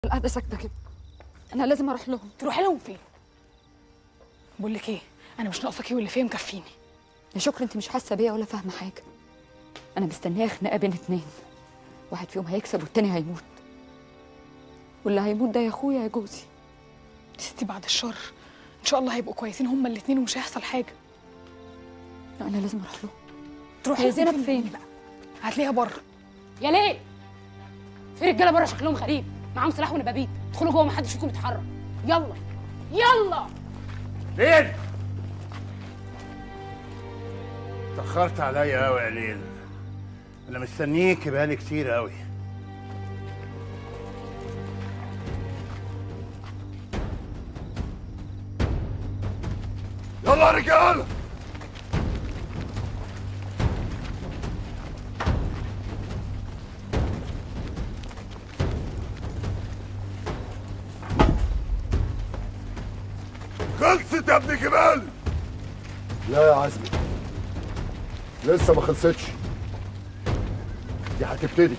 القعده ساكته كده انا لازم اروح لهم تروحي لهم فين بقول لك ايه انا مش ناقصاكي واللي فيا مكفيني يا شكرا انت مش حاسه بيا ولا فاهمه حاجه انا مستنيه خناقه بين اتنين واحد فيهم هيكسب والتاني هيموت واللي هيموت ده يا اخويا يا جوزي يا ستي بعد الشر ان شاء الله هيبقوا كويسين هما الاتنين ومش هيحصل حاجه انا لازم اروح لهم تروحي هي لهم زينب فين؟ بقى هتلاقيها بره يا ليه؟ في رجاله بره شكلهم غريب معاهم سلاح ونبابيت ادخلوا جوه محدش فيكم يتحرك يلا يلا ليل اتأخرت عليا قوي يا ليل أنا مستنيك بقالي كتير قوي يلا يا رجال خلصت يا ابن جبال لا يا عزمي لسه ما خلصتش دي هتبتدي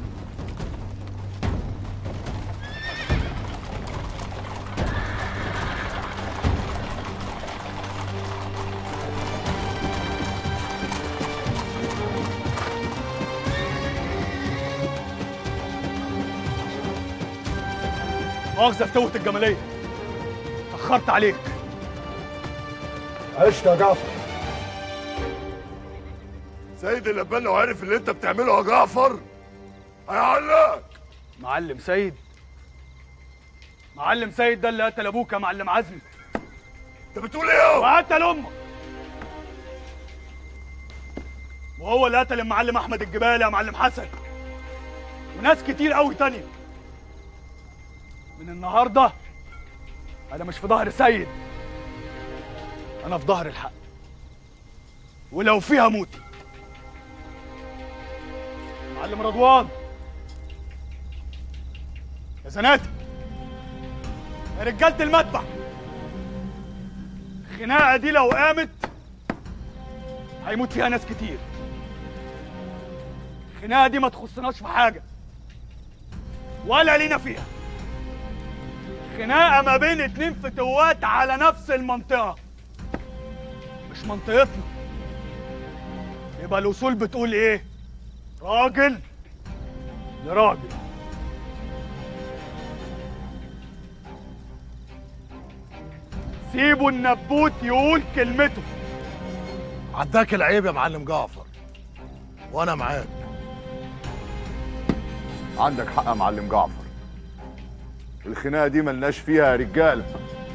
مؤاخذة في توة الجمالية اتأخرت عليك عشت يا جعفر سيد اللبان لو عارف اللي انت بتعمله يا جعفر هيعلقك معلم سيد معلم سيد ده اللي قتل ابوك يا معلم عزمي انت بتقول ايه وقتل امك وهو اللي قتل المعلم احمد الجبالي يا معلم حسن وناس كتير قوي تانية من النهارده انا مش في ظهر سيد انا في ظهر الحق ولو فيها موتي معلم رضوان يا زناتي يا رجاله المذبح الخناقه دي لو قامت هيموت فيها ناس كتير الخناقه دي ما تخصناش في حاجه ولا لينا فيها خناقه ما بين اتنين فتوات على نفس المنطقه مش منطقتنا يبقى الاصول بتقول ايه راجل لراجل سيبوا النبوت يقول كلمته عداك العيب يا معلم جعفر وانا معاك عندك حق يا معلم جعفر الخناقه دي ملناش فيها يا رجاله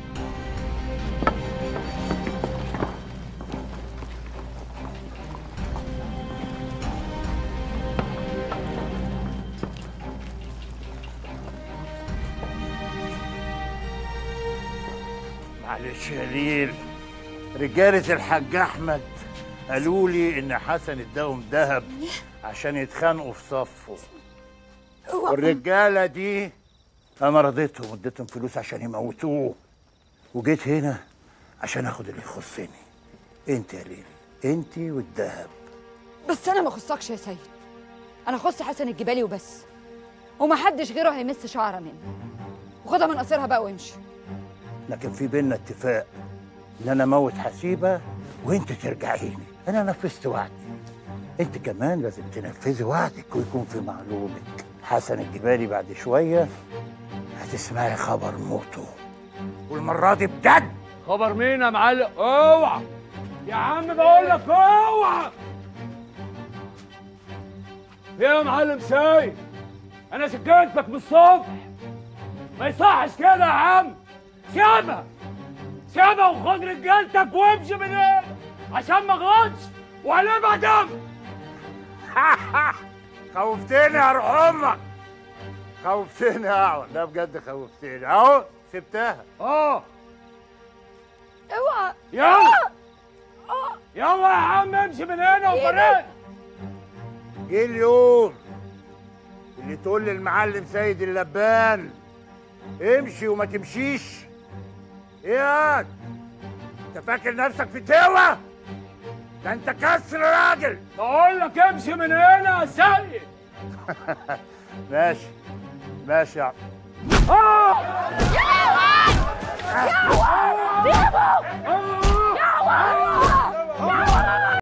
معلش يا ليل رجالة الحاج أحمد قالوا لي إن حسن اداهم ذهب عشان يتخانقوا في صفه والرجالة دي أنا رضيتهم واديتهم فلوس عشان يموتوه وجيت هنا عشان آخد اللي يخصني أنت يا ليل أنت والذهب بس انا ما اخصكش يا سيد انا اخص حسن الجبالي وبس ومحدش غيره هيمس شعره مني وخدها من قصيرها بقى وامشي لكن في بينا اتفاق ان انا اموت حسيبه وانت ترجعيني انا نفذت وعدي انت كمان لازم تنفذي وعدك ويكون في معلومك حسن الجبالي بعد شويه هتسمعي خبر موته والمره دي بجد خبر مين يا معلم اوعى يا عم بقول لك اوعى ايه يا معلم سايب انا سكتك من الصبح ما يصحش كده يا عم سيبها سيبها وخد رجالتك وامشي من هنا عشان ما غلطش وهنبقى دم خوفتني يا روح امك خوفتني يا اعور لا بجد خوفتني اهو سبتها اه اوعى يلا يلا يا عم امشي من هنا وفرقني جه اليوم اللي تقول للمعلم سيد اللبان امشي وما تمشيش ايه ياد انت فاكر نفسك في توه ده انت كسر راجل بقول لك امشي من هنا يا سيد ماشي ماشي يا عم يا لهوي يا لهوي